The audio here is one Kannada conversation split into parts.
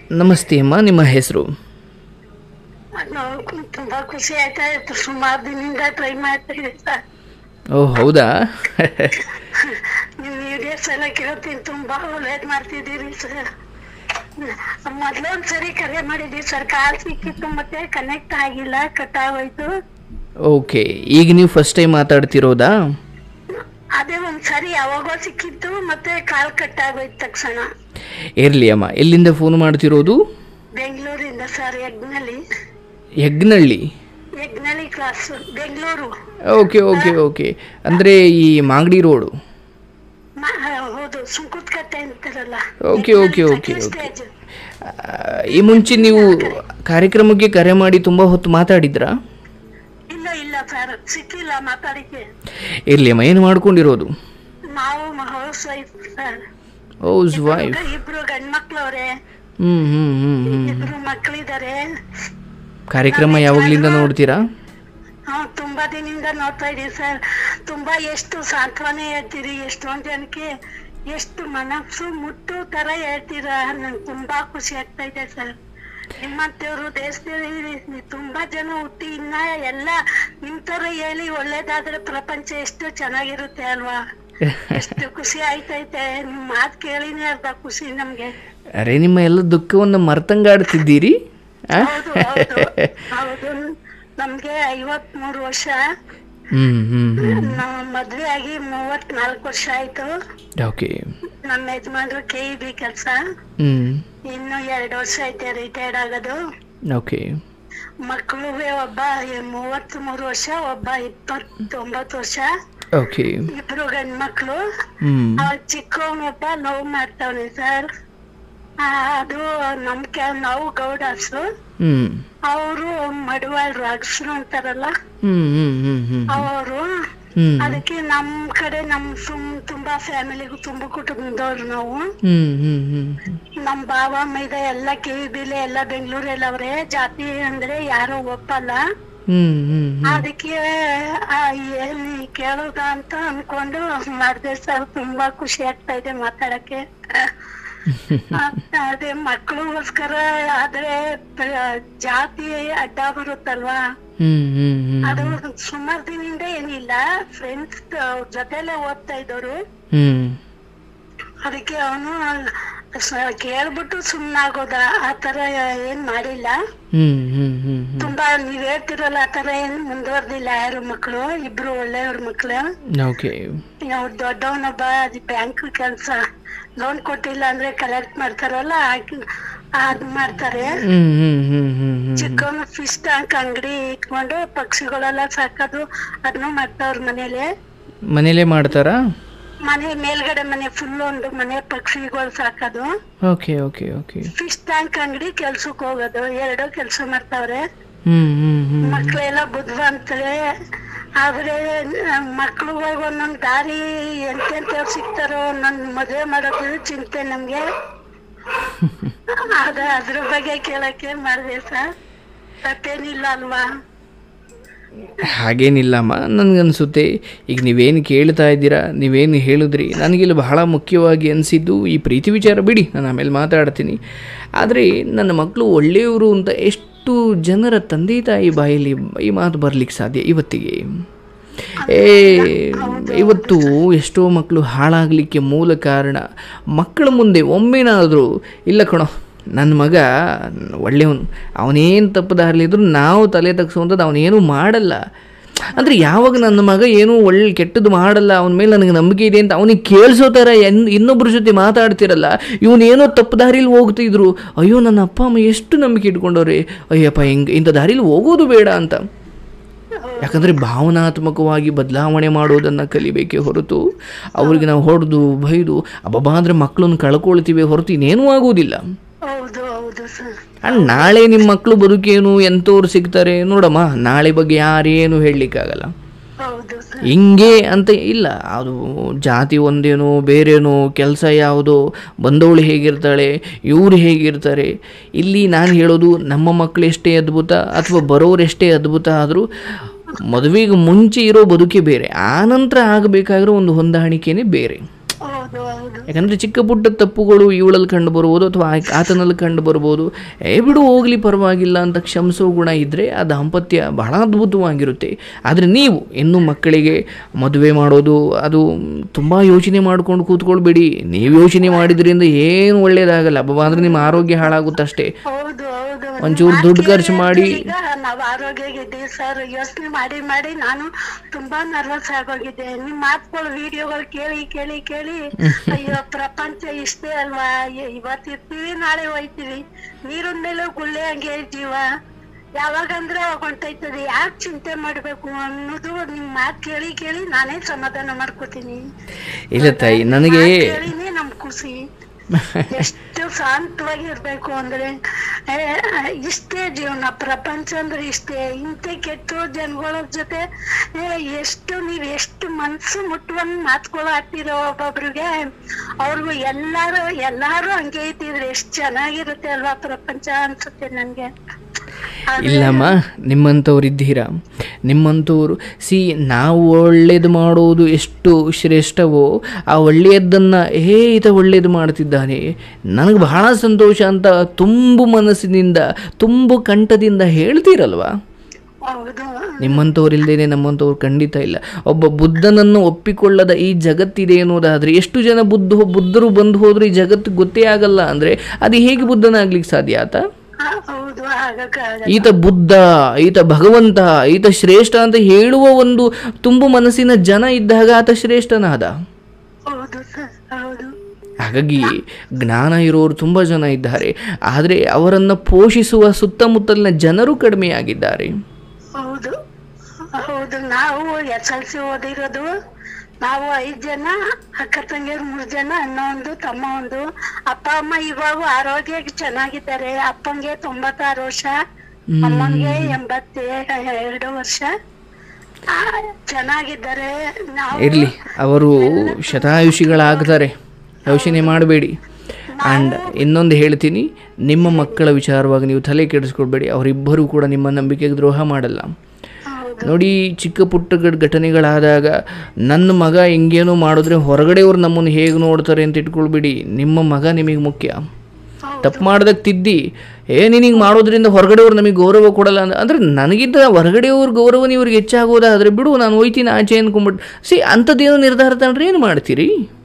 ನಮಸ್ತೆ ಅಮ್ಮ ನಿಮ್ಮ ಹೆಸರು ನಾವು ತುಂಬಾ ಖುಷಿ ಆಯ್ತಾ ಇತ್ತು ಸುಮಾರು ದಿನದಿಂದ ಟ್ರೈ ಮಾಡ್ತಾ ಇದ್ದೆ ಸರ್ ಓ ಹೌದಾ ನಿಮ್ ವಿಡಿಯೋಸ್ ಎಲ್ಲ ಕೇಳ್ತೀನಿ ತುಂಬಾ ಒಳ್ಳೇದ್ ಮಾಡ್ತಿದ್ದೀರಿ ಸರ್ ಮೊದ್ಲೊಂದ್ ಸರಿ ಕರೆ ಮಾಡಿದ್ವಿ ಸರ್ ಕಾಲ್ ಸಿಕ್ಕಿತ್ತು ಮತ್ತೆ ಕನೆಕ್ಟ್ ಆಗಿಲ್ಲ ಕಟ್ ಆಗೋಯ್ತು ಓಕೆ ಈಗ ನೀವು ಫಸ್ಟ್ ಟೈಮ್ ಮಾತಾಡ್ತಿರೋದಾ ಅದೇ ಒಂದ್ ಸರಿ ಯಾವಾಗೋ ಸಿಕ್ಕಿತ್ತು ಮತ್ತೆ ಕಾಲ್ ಕಟ್ ಆಗೋಯ್ತು ತಕ್ಷಣ ಇರಲಿ ಅಮ್ಮ ಎಲ್ಲಿಂದ ಫೋನ್ ಮಾಡ್ತಿರೋದು ಬೆಂಗಳೂರಿಂದ ಸರ್ ಯಜ್ಞಲಿ ಯಗ್ನಳ್ಳಿ ಯಜ್ಞಲಿ ಕ್ಲಾಸ್ ಬೆಂಗಳೂರು ಓಕೆ ಓಕೆ ಓಕೆ ಅಂದರೆ ಈ ಮಾಗಡಿ ರೋಡು ಮ- ಹೌದು ಸುಂಕುತ್ಕಟ್ಟೆ ಅಂತಾರಲ್ಲ okay, okay, okay, Second okay. stage. ಈ ಮುಂಚೆ ನೀವು ಕಾರ್ಯಕ್ರಮಕ್ಕೆ ಕರೆ ಮಾಡಿ ತುಂಬ ಹೊತ್ತು ಮಾತಾಡಿದ್ರಾ ಇಲ್ಲ ಇಲ್ಲ ಸರ್ ಸಿಕ್ಕಿಲ್ಲ ಮಾತಾಡಿಕೆ ಇರಲಿ ಅಮ್ಮ ಏನು ಮಾಡ್ಕೊಂಡಿರೋದು ನಾವು housewife sir housewife ಇಬ್ರು ಗಂಡ್ಮಕ್ಳವ್ರೆ ಹ್ಞೂ ಹ್ಞೂ ಹ್ಞೂ ಹ್ಞೂ ಇಬ್ರು ಮಕ್ಳಿದಾರೆ ಕಾರ್ಯಕ್ರಮ ಯಾವಾಗಲಿಂದ ನೋಡ್ತೀರಾ ಹಾ ತುಂಬಾ ದಿನದಿಂದ ನೋಡ್ತಾ ಇದೀವಿ ಸರ್ ತುಂಬಾ ಎಷ್ಟು ಸಾಂತ್ವನ ಹೇಳ್ತೀರಿ ಎಷ್ಟೊಂದ್ ಜನಕ್ಕೆ ಎಷ್ಟು ಮನಸ್ಸು ಮುಟ್ಟು ತರ ಹೇಳ್ತೀರಾ ನಂಗೆ ತುಂಬಾ ಖುಷಿ ಆಗ್ತಾ ಇದೆ ಸರ್ ನಿಮ್ಮಂತವ್ರು ದೇಶದಲ್ಲಿ ತುಂಬಾ ಜನ ಹುಟ್ಟಿ ಇನ್ನ ಎಲ್ಲ ನಿಮ್ ತರ ಹೇಳಿ ಒಳ್ಳೇದಾದ್ರೆ ಪ್ರಪಂಚ ಎಷ್ಟು ಚೆನ್ನಾಗಿರುತ್ತೆ ಅಲ್ವಾ ಎಷ್ಟು ಖುಷಿ ಆಯ್ತೈತೆ ನಿಮ್ ಮಾತ್ ಕೇಳಿನೇ ಅರ್ಧ ಖುಷಿ ನಮ್ಗೆ ಅರೆ ನಿಮ್ಮ ಎಲ್ಲ ದುಃಖವನ್ನು ಮರ್ತಂಗಾಡ್ತಿದ್ದೀರಿ ಆ? ಹೌದು ಹೌದು ಹೌದು ನಮ್ಗೆ ಐವತ್ಮೂರು ವರ್ಷ ಹ್ಞೂ ಹ್ಞೂ ಹ್ಞೂ ನಮ್ಮ ಮದ್ವೆ ಆಗಿ ಮೂವತ್ನಾಲ್ಕು ವರ್ಷ ಆಯ್ತು ಓಕೆ ನಮ್ಮ ಯಜಮಾನ್ರು ಕೆ ಇ ಬಿ ಕೆಲಸ ಹ್ಞೂ ಇನ್ನು ಎರಡು ವರ್ಷ ಐತೆ ರಿಟೈರ್ಡ್ ಆಗೋದು ಓಕೆ ಮಕ್ಕಳುವೆ ಒಬ್ಬ ಮೂವತ್ತ್ ಮೂರು ವರ್ಷ ಒಬ್ಬ ಇಪ್ಪತ್ತೊಂಬತ್ತು ವರ್ಷ ಓಕೆ ಇಬ್ರು ಗಂಡ್ ಮಕ್ಳು ಹ್ಞೂ ಅವ್ರ ಚಿಕ್ಕವನೊಬ್ಬ ಲವ್ ಮಾಡ್ತಾವನೆ ಸರ್ ಅದು ನಮ್ ಕ್ಯಾ ನಾವು ಗೌಡಾಸು ಹ್ಞೂ ಅವರು ಮಡವಾಳ್ರು ಅಗಸ್ರು ಅಂತಾರಲ್ಲ ಹ್ಞೂ ಹ್ಞೂ ಹ್ಞೂ ಹ್ಞೂ ಅವರು ಹ್ಞೂ ಅದಕ್ಕೆ ನಮ್ ಕಡೆ ನಮ್ ಸುಮ್ ತುಂಬಾ ಫ್ಯಾಮಿಲಿಗೂ ತುಂಬಾ ಕುಟುಂಬದವ್ರು ನಾವು ಹ್ಞೂ ಹ್ಞೂ ಹ್ಞೂ ನಮ್ ಬಾವ ಮೈದ ಎಲ್ಲ ಕಿವಿ ಬಿಲೆ ಎಲ್ಲ ಬೆಂಗಳೂರಲ್ಲಿ ಅವ್ರೆ ಜಾತಿ ಅಂದ್ರೆ ಯಾರು ಒಪ್ಪಲ್ಲ ಹ್ಞೂ ಹ್ಞೂ ಅದಕ್ಕೆ ಆ ಏನ್ ಕೇಳೋದ ಅಂತ ಅನ್ಕೊಂಡು ಮಾಡ್ದೆ ಸರ್ ತುಂಬಾ ಖುಷಿ ಆಗ್ತಾ ಇದೆ ಮಾತಾಡಕ್ಕೆ ಅದ್- ಅದೇ ಮಕ್ಳಿಗೋಸ್ಕರ ಆದ್ರೆ ಪ- ಜಾತಿ ಅಡ್ಡ ಬರುತ್ತಲ್ವಾ ಹ್ಞೂ ಹ್ಞೂ ಹ್ಞೂ ಅದು ಸುಮಾರು ದಿನದಿಂದ ಏನಿಲ್ಲ ಫ್ರೆಂಡ್ಸ್ ಜೊತೆಲೆ ಓದ್ತಾ ಇದ್ದವರು ಹ್ಞೂ ಅದಕ್ಕೆ ಅವನು ಕೇಳ್ಬಿಟ್ಟು ಸುಮ್ನಾಗೋದ ಆ ತರ ಏನ್ ಮಾಡಿಲ್ಲ ಹ್ಞೂ ಹ್ಞೂ ಹ್ಞೂ ಹ್ಞೂ ತುಂಬಾ ನೀವ್ ಹೇಳ್ತಿರಲ್ಲ ಆ ತರ ಏನ್ ಮುಂದುವರ್ದಿಲ್ಲ ಯಾರು ಮಕ್ಳು ಇಬ್ರು ಒಳ್ಳೆಯವ್ರ ಮಕ್ಳು ಓಕೆ ಅವ್ರ ದೊಡ್ಡವನೊಬ್ಬ ಬ್ಯಾಂಕ್ ಕೆಲ್ಸ ಲೋನ್ ಕೊಟ್ಟಿಲ್ಲ ಅಂದ್ರೆ ಕಲೆಕ್ಟ್ ಮಾಡ್ತಾರಲ್ಲ ಹಾಕಿ- ಅದ್ ಮಾಡ್ತಾರೆ ಹ್ಞೂ ಹ್ಞೂ ಹ್ಞೂ ಹ್ಞೂ ಹ್ಞೂ ಚಿಕ್ಕವನು ಫಿಶ್ ಟ್ಯಾಂಕ್ ಅಂಗಡಿ ಇಟ್ಕೊಂಡು ಪಕ್ಷಿಗಳೆಲ್ಲ ಸಾಕೋದು ಅದನ್ನು ಮಾಡ್ತಾವ್ರ ಮನೇಲಿ ಮನೇಲೇ ಮಾಡ್ತಾರಾ ಮನೆ ಮೇಲ್ಗಡೆ ಮನೆ ಫುಲ್ ಒಂದು ಮನೆ ಪಕ್ಷಿಗಳು ಸಾಕೋದು okay okay okay fish tank ಅಂಗಡಿ ಕೆಲ್ಸಕ್ ಹೋಗೋದು ಎರಡು ಕೆಲ್ಸ ಮಾಡ್ತಾವ್ರೆ ಹ್ಞೂ ಹ್ಞೂ ಹ್ಞೂ ಮಕ್ಳೆಲ್ಲ ಬುದ್ಧಿವಂತರೆ ಆದ್ರೆ ಮಕ್ಳು ಒಂದೊಂದ್ ದಾರಿ ಎಂತೆಂತವ್ರು ಸಿಗ್ತಾರೋ ಒಂದೊಂದ್ ಮದ್ವೆ ಮಾಡೋದು ಚಿಂತೆ ನಮ್ಗೆ ಅದ ಅದ್ರ ಬಗ್ಗೆ ಕೇಳಕ್ಕೆ ಮಾಡ್ದೆ ಸರ್ ತಪ್ಪೇನಿಲ್ಲ ಅಲ್ವಾ ಹಾಗೇನಿಲ್ಲಮ್ಮ ನನಗನ್ಸುತ್ತೆ ಈಗ ನೀವೇನು ಕೇಳ್ತಾ ಇದ್ದೀರಾ ನೀವೇನು ಹೇಳಿದ್ರಿ ನನಗಿಲ್ಲಿ ಬಹಳ ಮುಖ್ಯವಾಗಿ ಅನಿಸಿದ್ದು ಈ ಪ್ರೀತಿ ವಿಚಾರ ಬಿಡಿ ನಾನು ಆಮೇಲೆ ಮಾತಾಡ್ತೀನಿ ಆದರೆ ನನ್ನ ಮಕ್ಕಳು ಒಳ್ಳೆಯವರು ಅಂತ ಎಷ್ಟು ಜನರ ತಂದೆ ತಾಯಿ ಬಾಯಲ್ಲಿ ಈ ಮಾತು ಬರಲಿಕ್ಕೆ ಸಾಧ್ಯ ಇವತ್ತಿಗೆ ಏ ಇವತ್ತು ಎಷ್ಟೋ ಮಕ್ಕಳು ಹಾಳಾಗಲಿಕ್ಕೆ ಮೂಲ ಕಾರಣ ಮಕ್ಕಳ ಮುಂದೆ ಒಮ್ಮೆನಾದರೂ ಇಲ್ಲ ಕಣೋ ನನ್ನ ಮಗ ಒಳ್ಳೆಯವನು ಅವನೇನು ತಪ್ಪು ದಾರಿಲಿದ್ರು ನಾವು ತಲೆ ತಗ್ಸುವಂಥದ್ದು ಅವನೇನು ಮಾಡಲ್ಲ ಅಂದರೆ ಯಾವಾಗ ನನ್ನ ಮಗ ಏನೂ ಒಳ್ಳೆ ಕೆಟ್ಟದ್ದು ಮಾಡಲ್ಲ ಅವನ ಮೇಲೆ ನನಗೆ ನಂಬಿಕೆ ಇದೆ ಅಂತ ಅವನಿಗೆ ಕೇಳಿಸೋ ಥರ ಎನ್ ಇನ್ನೊಬ್ಬರ ಜೊತೆ ಮಾತಾಡ್ತಿರಲ್ಲ ಇವನೇನೋ ತಪ್ಪು ದಾರಿಲಿ ಹೋಗ್ತಿದ್ರು ಅಯ್ಯೋ ನನ್ನ ಅಪ್ಪ ಅಮ್ಮ ಎಷ್ಟು ನಂಬಿಕೆ ಇಟ್ಕೊಂಡವ್ರೆ ಅಯ್ಯಪ್ಪ ಹಿಂಗೆ ಇಂಥ ದಾರಿಲಿ ಹೋಗೋದು ಬೇಡ ಅಂತ ಯಾಕಂದರೆ ಭಾವನಾತ್ಮಕವಾಗಿ ಬದಲಾವಣೆ ಮಾಡೋದನ್ನು ಕಲಿಬೇಕೇ ಹೊರತು ಅವ್ರಿಗೆ ನಾವು ಹೊಡೆದು ಬೈದು ಅಬ್ಬಬ್ಬಾ ಅಂದರೆ ಮಕ್ಕಳನ್ನು ಕಳ್ಕೊಳ್ತೀವಿ ಹೊರತು ಇನ್ನೇನೂ ಆಗೋದಿಲ್ಲ ಹೌದು ಹೌದು ಸರ್ ಅಂಡ್ ನಾಳೆ ನಿಮ್ಮ ಮಕ್ಕಳು ಬದುಕೇನು ಎಂಥವ್ರು ಸಿಗ್ತಾರೆ ನೋಡಮ್ಮ ನಾಳೆ ಬಗ್ಗೆ ಯಾರೇನು ಹೇಳಲಿಕ್ಕಾಗಲ್ಲ ಹೌದು ಸರ್ ಹಿಂಗೆ ಅಂತ ಇಲ್ಲ ಅದು ಜಾತಿ ಒಂದೇನೋ ಬೇರೇನೋ ಕೆಲಸ ಯಾವುದೋ ಬಂದವಳು ಹೇಗಿರ್ತಾಳೆ ಇವ್ರು ಹೇಗಿರ್ತಾರೆ ಇಲ್ಲಿ ನಾನು ಹೇಳೋದು ನಮ್ಮ ಮಕ್ಕಳು ಎಷ್ಟೇ ಅದ್ಭುತ ಅಥವಾ ಬರೋರೆಷ್ಟೇ ಅದ್ಭುತ ಆದರೂ ಮದುವೆಗೆ ಮುಂಚೆ ಇರೋ ಬದುಕೇ ಬೇರೆ ಆ ನಂತರ ಆಗಬೇಕಾಗಿರೋ ಒಂದು ಹೊಂದಾಣಿಕೆನೇ ಬೇರೆ ಹೌದು ಹೌದು ಹೌದು ಯಾಕಂದರೆ ಚಿಕ್ಕ ಪುಟ್ಟ ತಪ್ಪುಗಳು ಇವಳಲ್ಲಿ ಕಂಡು ಬರ್ಬೋದು ಅಥವಾ ಆ- ಆತನಲ್ಲಿ ಕಂಡು ಬರ್ಬೋದು ಏ ಬಿಡು ಹೋಗಲಿ ಪರವಾಗಿಲ್ಲ ಅಂತ ಕ್ಷಮಿಸೋ ಗುಣ ಇದ್ದರೆ ಆ ದಾಂಪತ್ಯ ಬಹಳ ಅದ್ಭುತವಾಗಿರುತ್ತೆ ಆದರೆ ನೀವು ಇನ್ನೂ ಮಕ್ಕಳಿಗೆ ಮದುವೆ ಮಾಡೋದು ಅದು ತುಂಬ ಯೋಚನೆ ಮಾಡ್ಕೊಂಡು ಕೂತ್ಕೊಳ್ಬೇಡಿ ನೀವು ಯೋಚನೆ ಮಾಡಿದ್ರಿಂದ ಏನು ಒಳ್ಳೆಯದಾಗಲ್ಲ ಅಬ್ಬಾ ಅಂದರೆ ನಿಮ್ಮ ಆರೋಗ್ಯ ಹಾಳಾಗುತ್ತಷ್ಟೇ ಹೌದು ಹೌದು ಒಂಚೂರು ದುಡ್ಡು ಖರ್ಚು ಮಾಡಿ ಈಗ ನಾವು ಆರೋಗ್ಯಗಿದ್ದೀವಿ ಸರ್ ಯೋಚನೆ ಮಾಡಿ ಮಾಡಿ ನಾನು ತುಂಬಾ ನರ್ವಸ್ ಆಗೋಗಿದ್ದೆ ನಿಮ್ ಮಾತುಗಳು ವಿಡಿಯೋಗಳು ಕೇಳಿ ಕೇಳಿ ಕೇಳಿ ಅಯ್ಯೋ ಪ್ರಪಂಚ ಇಷ್ಟೇ ಅಲ್ವಾ ಇ- ಇವತ್ತಿರ್ತೀವಿ ನಾಳೆ ಹೋಯ್ತೀವಿ ನೀರಿನ ಮೇಲೆ ಗುಳ್ಳೆ ಹಂಗೆ ಜೀವ ಯಾವಾಗಂದ್ರೆ ಅವಾಗ ಹೊಂಟೈತದೆ ಯಾಕೆ ಚಿಂತೆ ಮಾಡ್ಬೇಕು ಅನ್ನೋದು ನಿಮ್ ಮಾತು ಕೇಳಿ ಕೇಳಿ ನಾನೇ ಸಮಾಧಾನ ಮಾಡ್ಕೋತೀನಿ ಇಲ್ಲ ತಾಯಿ ನನಗೆ ಮಾತ್ ಕೇಳಿನೇ ನಮ್ ಖುಷಿ ಎಷ್ಟು ಶಾಂತವಾಗಿ ಇರ್ಬೇಕು ಅಂದ್ರೆ ಏ, ಇಷ್ಟೇ ಜೀವನ ಪ್ರಪಂಚ ಅಂದ್ರೆ ಇಷ್ಟೇ ಇಂಥ ಕೆಟ್ಟ ಜನಗಳ ಜೊತೆ ಏ, ಎಷ್ಟು ನೀವ್ ಎಷ್ಟು ಮನ್ಸು ಮುಟ್ಟುವಂಗ್ ಮಾತುಗಳು ಆಡ್ತಿರೋ ಒಬ್ಬೊಬ್ರಿಗೆ ಅವ್ರಿಗೂ ಎಲ್ಲಾರು ಎಲ್ಲಾರು ಹಂಗೆ ಇದ್ದಿದ್ರೆ ಎಷ್ಟ್ ಚೆನ್ನಾಗಿರುತ್ತೆ ಅಲ್ವಾ ಪ್ರಪಂಚ ಅನ್ಸುತ್ತೆ ನನ್ಗೆ ಇಲ್ಲಮ್ಮ ನಿಮ್ಮಂಥವ್ರು ಇದ್ದೀರಾ ನಿಮ್ಮಂಥವ್ರು ಸಿ ನಾವು ಒಳ್ಳೇದು ಮಾಡೋದು ಎಷ್ಟು ಶ್ರೇಷ್ಠವೋ ಆ ಒಳ್ಳೆಯದನ್ನು ಹೇ ಈತ ಒಳ್ಳೇದು ಮಾಡ್ತಿದ್ದಾನೆ ನನಗೆ ಬಹಳ ಸಂತೋಷ ಅಂತ ತುಂಬು ಮನಸ್ಸಿನಿಂದ ತುಂಬು ಕಂಠದಿಂದ ಹೇಳ್ತೀರಲ್ವಾ ಹೌದು ನಿಮ್ಮಂಥವ್ರು ಇಲ್ಲದೇನೆ ನಮ್ಮಂಥವ್ರು ಖಂಡಿತ ಇಲ್ಲ ಒಬ್ಬ ಬುದ್ಧನನ್ನು ಒಪ್ಪಿಕೊಳ್ಳದ ಈ ಜಗತ್ತಿದೆ ಅನ್ನೋದಾದರೆ ಎಷ್ಟು ಜನ ಬುದ್ಧ ಬುದ್ಧರು ಬಂದು ಹೋದ್ರೆ ಈ ಜಗತ್ತು ಗೊತ್ತೇ ಆಗಲ್ಲ ಅಂದರೆ ಅದು ಹೇಗೆ ಬುದ್ಧನಾಗ್ಲಿಕ್ಕೆ ಸಾಧ್ಯ ಆತ ಆ, ಹೌದು ಆಗಕ್ಕಾಗಲ್ಲ ಈತ ಬುದ್ಧ ಈತ ಭಗವಂತ ಈತ ಶ್ರೇಷ್ಠ ಅಂತ ಹೇಳುವ ಒಂದು ತುಂಬು ಮನಸ್ಸಿನ ಜನ ಇದ್ದಾಗ ಆತ ಶ್ರೇಷ್ಠನಾದ ಹೌದು ಸರ್ ಹೌದು ಹಾಗಾಗಿ ಜ್ಞಾನ ಇರೋರು ತುಂಬ ಜನ ಇದ್ದಾರೆ ಆದರೆ ಅವರನ್ನು ಪೋಷಿಸುವ ಸುತ್ತಮುತ್ತಲಿನ ಜನರು ಕಡಿಮೆಯಾಗಿದ್ದಾರೆ ಹೌದು ಹೌದು ನಾವು ಎಸ್ ಎಲ್ ಸಿ ಓದಿರೋದು ನಾವು ಐದ್ ಜನ ಅಕ್ಕ ತಂಗಿಯರು ಮೂರ್ ಜನ ಅಣ್ಣ ಒಂದು ತಮ್ಮ ಒಂದು ಅಪ್ಪ ಅಮ್ಮ ಇವಾಗ ಆರೋಗ್ಯ ಚೆನ್ನಾಗಿದ್ದಾರೆ ಅಪ್ಪಂಗೆ ತೊಂಬತ್ತಾರು ವರ್ಷ ಅಮ್ಮಂಗೆ ಎಂಬತ್ತೇ ಎರಡು ವರ್ಷ ಆ, ಚೆನ್ನಾಗಿದ್ದಾರೆ ನಾವು ಇರಲಿ ಅವರು ಶತಾಯುಷಿಗಳಾಗ್ತಾರೆ ಯೋಚನೆ ಮಾಡಬೇಡಿ ಆ್ಯಂಡ್ ಇನ್ನೊಂದು ಹೇಳ್ತೀನಿ ನಿಮ್ಮ ಮಕ್ಕಳ ವಿಚಾರವಾಗಿ ನೀವು ತಲೆ ಕೆಡಿಸ್ಕೊಳ್ಬೇಡಿ ಅವರಿಬ್ಬರೂ ಕೂಡ ನಿಮ್ಮ ನಂಬಿಕೆಗೆ ದ್ರೋಹ ಮಾಡಲ್ಲ ಹೌದು ನೋಡಿ ಚಿಕ್ಕ ಪುಟ್ಟ ಘಟ್- ಘಟನೆಗಳಾದಾಗ ನನ್ನ ಮಗ ಹಿಂಗೇನೋ ಮಾಡಿದ್ರೆ ಹೊರಗಡೆಯವ್ರು ನಮ್ಮನ್ನು ಹೇಗೆ ನೋಡ್ತಾರೆ ಅಂತ ಇಟ್ಕೊಳ್ಬೇಡಿ ನಿಮ್ಮ ಮಗ ನಿಮಗೆ ಮುಖ್ಯ ತಪ್ಪು ಮಾಡ್ದಾಗ ತಿದ್ದಿ ಏ ನೀನು ಹಿಂಗೆ ಮಾಡೋದ್ರಿಂದ ಹೊರಗಡೆಯವ್ರು ನಮಗೆ ಗೌರವ ಕೊಡಲ್ಲ ಅಂತ ಅಂದರೆ ನನಗಿಂತ ಹೊರಗಡೆಯವ್ರ ಗೌರವ ಇವ್ರಿಗೆ ಹೆಚ್ಚಾಗೋದಾದರೆ ಬಿಡು ನಾನು ಹೋಯ್ತೀನಿ ಆಚೆ ಅನ್ಕೊಂಬಿಟ್ಟು ಸಿ ಅಂಥದ್ದೇನೋ ನಿರ್ಧಾರ ತಗೊಂಡ್ರೆ ಏನು ಮಾಡ್ತೀರಿ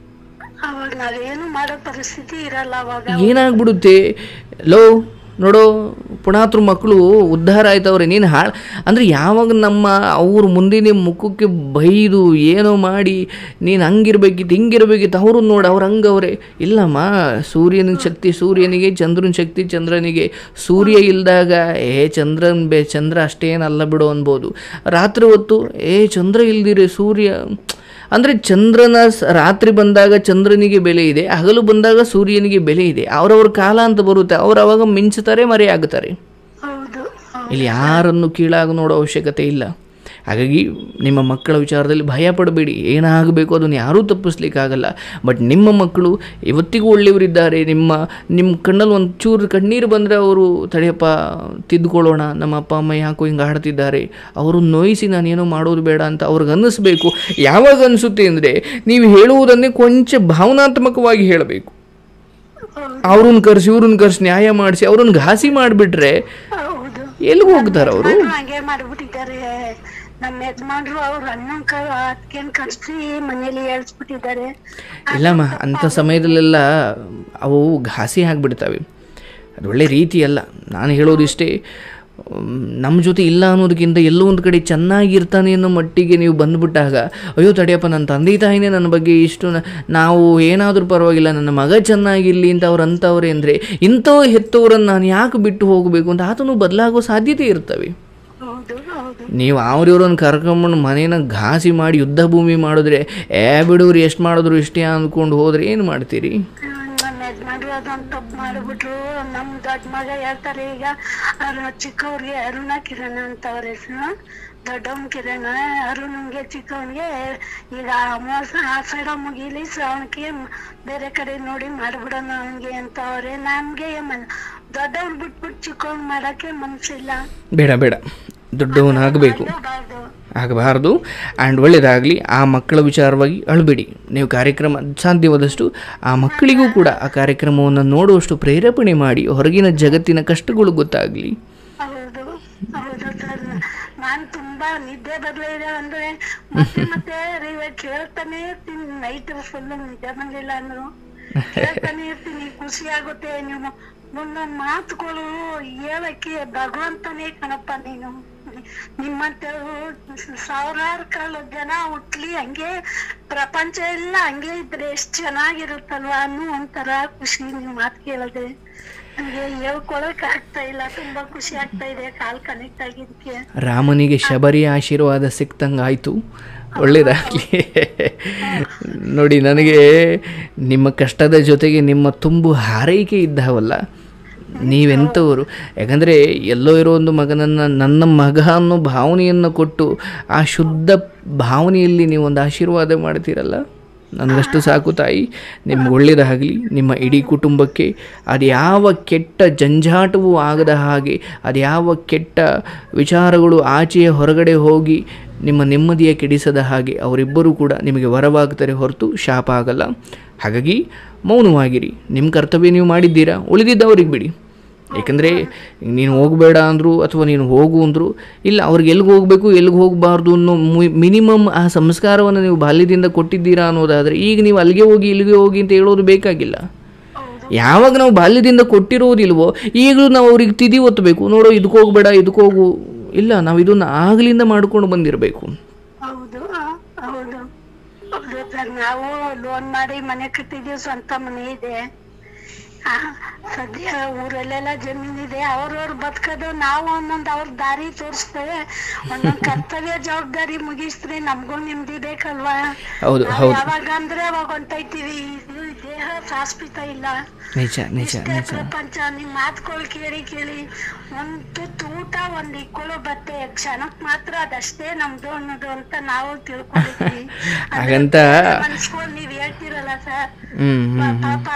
ಅವಾಗ ನಾವೇನು ಮಾಡೋ ಪರಿಸ್ಥಿತಿ ಇರಲ್ಲ ಅವಾಗ ಏನಾಗ್ಬಿಡುತ್ತೆ ಲೋ ನೋಡೋ ಪುಣಾತ್ರ ಮಕ್ಕಳು ಉದ್ಧಾರ ಆಯ್ತವ್ರೆ ನೀನು ಹಾಳು ಅಂದರೆ ಯಾವಾಗ ನಮ್ಮ ಅವ್ರ ಮುಂದಿನ ಮುಖಕ್ಕೆ ಬೈದು ಏನೋ ಮಾಡಿ ನೀನು ಹಂಗಿರ್ಬೇಕಿತ್ತು ಹಿಂಗಿರ್ಬೇಕಿತ್ತು ಅವರು ನೋಡಿ ಅವ್ರು ಹಂಗವ್ರೆ ಇಲ್ಲಮ್ಮ ಸೂರ್ಯನ ಶಕ್ತಿ ಸೂರ್ಯನಿಗೆ ಚಂದ್ರನ ಶಕ್ತಿ ಚಂದ್ರನಿಗೆ ಸೂರ್ಯ ಇಲ್ದಾಗ ಏ ಚಂದ್ರನ್ ಬೇ ಚಂದ್ರ ಅಷ್ಟೇನಲ್ಲ ಬಿಡು ಅನ್ಬೋದು ರಾತ್ರಿ ಹೊತ್ತು ಏ ಚಂದ್ರ ಇಲ್ದಿರೆ ಸೂರ್ಯ ಅಂದರೆ ಚಂದ್ರನ ಸ- ರಾತ್ರಿ ಬಂದಾಗ ಚಂದ್ರನಿಗೆ ಬೆಲೆ ಇದೆ ಹಗಲು ಬಂದಾಗ ಸೂರ್ಯನಿಗೆ ಬೆಲೆ ಇದೆ ಅವರವ್ರ ಕಾಲ ಅಂತ ಬರುತ್ತೆ ಅವ್ರು ಅವಾಗ ಮಿಂಚುತ್ತಾರೆ ಮರೆಯಾಗುತ್ತಾರೆ ಹೌದು ಹೌದು ಇಲ್ಲಿ ಯಾರನ್ನು ಕೀಳಾಗಿ ನೋಡೋ ಅವಶ್ಯಕತೆ ಇಲ್ಲ ಹಾಗಾಗಿ ನಿಮ್ಮ ಮಕ್ಕಳ ವಿಚಾರದಲ್ಲಿ ಭಯ ಪಡಬೇಡಿ ಏನಾಗಬೇಕು ಅದನ್ನು ಯಾರೂ ತಪ್ಪಿಸ್ಲಿಕ್ಕಾಗಲ್ಲ ಬಟ್ ನಿಮ್ಮ ಮಕ್ಕಳು ಇವತ್ತಿಗೂ ಒಳ್ಳೆಯವರಿದ್ದಾರೆ ನಿಮ್ಮ ನಿಮ್ಮ ಕಣ್ಣಲ್ಲಿ ಒಂದು ಚೂರು ಕಣ್ಣೀರು ಬಂದರೆ ಅವರು ತಡೆಯಪ್ಪ ತಿದ್ದುಕೊಳ್ಳೋಣ ನಮ್ಮ ಅಪ್ಪ ಅಮ್ಮ ಯಾಕೋ ಹಿಂಗೆ ಆಡ್ತಿದ್ದಾರೆ ಅವರು ನೋಯಿಸಿ ನಾನೇನೋ ಮಾಡೋದು ಬೇಡ ಅಂತ ಅವ್ರಿಗೆ ಅನ್ನಿಸ್ಬೇಕು ಯಾವಾಗ ಅನಿಸುತ್ತೆ ಅಂದರೆ ನೀವು ಹೇಳುವುದನ್ನೇ ಕೊಂಚ ಭಾವನಾತ್ಮಕವಾಗಿ ಹೇಳಬೇಕು ಅವ್ರನ್ನ ಕರೆಸಿ ಇವ್ರನ್ನ ಕರೆಸಿ ನ್ಯಾಯ ಮಾಡಿಸಿ ಅವ್ರನ್ನ ಘಾಸಿ ಮಾಡಿಬಿಟ್ರೆ ಹೌದು ಎಲ್ಲಿಗೆ ಹೋಗ್ತಾರೆ ಅವರು ಯಜಮಾನ್ರು ಹಂಗೆ ಮಾಡ್ಬಿಟ್ಟಿದ್ದಾರೆ ನಮ್ಮ ಯಜಮಾನ್ರು ಅವ್ರ ಅಣ್ಣನ್ ಕ ಅದ್ಕೇನ್ ಕರ್ಸಿ ಮನೇಲಿ ಹೇಳ್ಸ್ಬಿಟ್ಟಿದ್ದಾರೆ ಇಲ್ಲಮ್ಮ ಅಂಥ ಸಮಯದಲ್ಲೆಲ್ಲ ಅವು ಘಾಸಿ ಆಗಿಬಿಡ್ತವೆ ಅದು ಒಳ್ಳೆ ರೀತಿ ಅಲ್ಲ ನಾನು ಹೇಳೋದಿಷ್ಟೇ ಮ್, ನಮ್ಮ ಜೊತೆ ಇಲ್ಲ ಅನ್ನೋದಕ್ಕಿಂತ ಎಲ್ಲೋ ಒಂದು ಕಡೆ ಚೆನ್ನಾಗಿರ್ತಾನೆ ಅನ್ನೋ ಮಟ್ಟಿಗೆ ನೀವು ಬಂದುಬಿಟ್ಟಾಗ ಅಯ್ಯೋ ತಡಿಯಪ್ಪ ನನ್ನ ತಂದೆ ತಾಯಿನೇ ನನ್ನ ಬಗ್ಗೆ ಇಷ್ಟು ನ- ನಾವು ಏನಾದರೂ ಪರವಾಗಿಲ್ಲ ನನ್ನ ಮಗ ಚೆನ್ನಾಗಿರಲಿ ಅಂತ ಅವ್ರು ಅಂತವ್ರೆ ಅಂದರೆ ಇಂಥ ಹೆತ್ತವರನ್ನು ನಾನು ಯಾಕೆ ಬಿಟ್ಟು ಹೋಗಬೇಕು ಅಂತ ಆತನು ಬದಲಾಗೋ ಸಾಧ್ಯತೆ ಇರ್ತವೆ ಹೌದು ಹೌದು ನೀವು ಅವ್ರಿವ್ರನ್ನ ಕರ್ಕೊಂಬಂದು ಮನೇನ ಘಾಸಿ ಮಾಡಿ ಯುದ್ಧ ಭೂಮಿ ಮಾಡಿದ್ರೆ ಏ ಬಿಡೋರು ಎಷ್ಟು ಮಾಡಿದ್ರು ಇಷ್ಟೇ ಅಂದ್ಕೊಂಡು ಹೋದ್ರೆ ಏನು ಮಾಡ್ತೀರಿ ನಮ್ಮ ಯಜಮಾನ್ರು ಅದೊಂದು ತಪ್ಪು ಮಾಡ್ಬಿಟ್ರು ನಮ್ ದೊಡ್ಡ ಮಗ ಹೇಳ್ತಾರೆ ಈಗ ಅವ್ರ ಚಿಕ್ಕವ್ರಿಗೆ ಅರುಣ ಕಿರಣ್ ಅಂತ ಅವ್ರ ಹೆಸರು ದೊಡ್ಡವನ್ ಕಿರಣ್ ಅರುಣನ್ಗೆ ಚಿಕ್ಕವನ್ಗೆ ಈಗ ಅಮಾವಾಸ ಆಷಾಢ ಮುಗೀಲಿ ಶ್ರಾವಣಕ್ಕೆ ಬೇರೆ ಕಡೆ ನೋಡಿ ಮಾಡ್ಬಿಡೋಣ ಅವನ್ಗೆ ಅಂತ ಅವ್ರೆ ನಮ್ಗೆ ದೊಡ್ಡವ್ನ್ ಬಿಟ್ಬಿಟ್ಟು ಚಿಕ್ಕವನ್ ಮಾಡಕ್ಕೆ ಮನ್ಸಿಲ್ಲ ಬೇಡ ಬೇಡ ದೊಡ್ಡವನಾಗಬೇಕು ಮಾಡಬಾರ್ದು ಆಗಬಾರ್ದು ಆ್ಯಂಡ್ ಒಳ್ಳೆಯದಾಗಲಿ ಆ ಮಕ್ಕಳ ವಿಚಾರವಾಗಿ ಅಳಬೇಡಿ ನೀವು ಕಾರ್ಯಕ್ರಮ ಸಾಧ್ಯವಾದಷ್ಟು ಆ ಮಕ್ಕಳಿಗೂ ಕೂಡ ಆ ಕಾರ್ಯಕ್ರಮವನ್ನು ನೋಡುವಷ್ಟು ಪ್ರೇರೇಪಣೆ ಮಾಡಿ ಹೊರಗಿನ ಜಗತ್ತಿನ ಕಷ್ಟಗಳು ಗೊತ್ತಾಗಲಿ ಹೌದು ಹೌದು ಸರ್ ನಾನ್ ತುಂಬಾ ನಿದ್ದೆ ಬರ್ಲಿಲ್ಲ ಅಂದ್ರೆ ಮತ್ತೆ ಮತ್ತೆ ರೀ- ಕೇಳ್ತಾನೆ ಇರ್ತೀನಿ ನೈಟ್ ಫುಲ್ ನಿದ್ದೆ ಬಂದಿಲ್ಲ ಅಂದ್ರು ಕೇಳ್ತಾನೆ ಇರ್ತೀನಿ ಖುಷಿ ಆಗುತ್ತೆ ನೀವು ಒಂದೊಂದ್ ಮಾತುಗಳು ಹೇಳಕ್ಕೆ ಭಗವಂತನೇ ಕಣಪ್ಪ ನೀನು ನಿಮ್ಮಂತವ್ರು ಸಾವಿರಾರು ಕಾಲ ಜನ ಹುಟ್ಲಿ ಹಂಗೆ ಪ್ರಪಂಚ ಎಲ್ಲ ಹಂಗೆ ಇದ್ರೆ ಎಷ್ಟ್ ಚೆನ್ನಾಗಿರುತ್ತಲ್ವಾ ಅನ್ನೋ ಒಂಥರ ಖುಷಿ ನಿಮ್ ಮಾತು ಕೇಳದೆ ನಂಗೆ ಹೇಳ್ಕೊಳಕ್ ಆಗ್ತಾ ಇಲ್ಲ ತುಂಬಾ ಖುಷಿ ಆಗ್ತಾ ಇದೆ ಕಾಲ್ ಕನೆಕ್ಟ್ ಆಗಿದ್ದಕ್ಕೆ ರಾಮನಿಗೆ ಶಬರಿ ಆಶೀರ್ವಾದ ಸಿಕ್ತಂಗಾಯಿತು ಒಳ್ಳೆಯದಾಗಲಿ ನೋಡಿ ನನಗೆ ನಿಮ್ಮ ಕಷ್ಟದ ಜೊತೆಗೆ ನಿಮ್ಮ ತುಂಬು ಹಾರೈಕೆ ಇದ್ದಾವಲ್ಲ ನೀವೆಂಥವರು ಯಾಕಂದರೆ ಎಲ್ಲೋ ಇರೋ ಒಂದು ಮಗನನ್ನು ನನ್ನ ಮಗ ಅನ್ನೋ ಭಾವನೆಯನ್ನು ಕೊಟ್ಟು ಆ ಶುದ್ಧ ಭಾವನೆಯಲ್ಲಿ ನೀವು ಒಂದು ಆಶೀರ್ವಾದ ಮಾಡ್ತೀರಲ್ಲ ನನಗಷ್ಟು ಸಾಕು ತಾಯಿ ನಿಮ್ಗೆ ಒಳ್ಳೆಯದಾಗಲಿ ನಿಮ್ಮ ಇಡೀ ಕುಟುಂಬಕ್ಕೆ ಅದ್ಯಾವ ಕೆಟ್ಟ ಜಂಜಾಟವೂ ಆಗದ ಹಾಗೆ ಅದ್ಯಾವ ಕೆಟ್ಟ ವಿಚಾರಗಳು ಆಚೆಯ ಹೊರಗಡೆ ಹೋಗಿ ನಿಮ್ಮ ನೆಮ್ಮದಿಯ ಕೆಡಿಸದ ಹಾಗೆ ಅವರಿಬ್ಬರೂ ಕೂಡ ನಿಮಗೆ ವರವಾಗ್ತಾರೆ ಹೊರತು ಶಾಪ ಆಗಲ್ಲ ಹಾಗಾಗಿ ಮೌನವಾಗಿರಿ ನಿಮ್ಮ ಕರ್ತವ್ಯ ನೀವು ಮಾಡಿದ್ದೀರಾ ಉಳಿದಿದ್ದವ್ರಿಗೆ ಬಿಡಿ ಏಕೆಂದರೆ ನೀನು ಹೋಗಬೇಡ ಅಂದರು ಅಥವಾ ನೀನು ಹೋಗು ಅಂದರು ಇಲ್ಲ ಅವ್ರಿಗೆ ಎಲ್ಲಿಗೆ ಹೋಗಬೇಕು ಎಲ್ಲಿಗೆ ಹೋಗಬಾರ್ದು ಅನ್ನೋ ಮಿನಿಮಮ್ ಆ ಸಂಸ್ಕಾರವನ್ನು ನೀವು ಬಾಲ್ಯದಿಂದ ಕೊಟ್ಟಿದ್ದೀರಾ ಅನ್ನೋದಾದರೆ ಈಗ ನೀವು ಅಲ್ಲಿಗೆ ಹೋಗಿ ಇಲ್ಲಿಗೆ ಹೋಗಿ ಅಂತ ಹೇಳೋದು ಬೇಕಾಗಿಲ್ಲ ಯಾವಾಗ ನಾವು ಬಾಲ್ಯದಿಂದ ಕೊಟ್ಟಿರೋದಿಲ್ವೋ ಈಗಲೂ ನಾವು ಅವ್ರಿಗೆ ತಿದಿ ಒತ್ತಬೇಕು ನೋಡೋ ಇದಕ್ಕೆ ಹೋಗಬೇಡ ಇದಕ್ಕೆ ಹೋಗು ಇಲ್ಲ ನಾವು ಇದನ್ನು ಆಗಲಿಂದ ಮಾಡ್ಕೊಂಡು ಬಂದಿರಬೇಕು ಹೌದು ಆ, ಹೌದು ಹೌದು ಸರ್ ನಾವು ಲೋನ್ ಮಾಡಿ ಮನೆ ಕಟ್ಟಿದೀವಿ ಸ್ವಂತ ಮನೆ ಇದೆ ಆ, ಸದ್ಯ ಊರಲ್ಲೆಲ್ಲ ಜಮೀನ್ ಇದೆ ಅವ್ರವ್ರ ಬದುಕೋದು ನಾವು ಒಂದೊಂದ್ ಅವ್ರ ದಾರಿ ತೋರಿಸ್ತೇವೆ ಒಂದೊಂದ್ ಕರ್ತವ್ಯ ಜವಾಬ್ದಾರಿ ಮುಗಿಸ್ತ್ರೆ ನಮ್ಗೂ ನೆಮ್ಮದಿ ಬೇಕಲ್ವಾ ಹೌದು ನಾವ್ ಹೌದು ಯಾವಾಗ ಅಂದ್ರೆ ಅವಾಗ ಹೊಂಟೈತೀವಿ ಇದು ದೇಹ ಶಾಶ್ವತ ಇಲ್ಲ ನಿಜ ನಿಜ ಇಷ್ಟೇ ನಿಜ ಪ್ರಪಂಚ ನಿಮ್ ಮಾತುಗಳು ಕೇಳಿ ಕೇಳಿ ಒಂದ್ ತುತ್ತು ಊಟ ಒಂದ್ ಇಕ್ಕೊಳ್ಳೋ ಬಟ್ಟೆ ಕ್ಷಣಕ್ ಮಾತ್ರ ಅದಷ್ಟೇ ನಮ್ದು ಅನ್ನೋದು ಅಂತ ನಾವು ತಿಳ್ಕೊಂಡಿದ್ವಿ ಹಾಗಂತ ಮನ್ಸ್ಕೊಂಡ್ ನೀವ್ ಹೇಳ್ತಿರಲ್ಲ ಸರ್ ಹ್ಞೂ ಹ್ಞೂ ಪಾಪ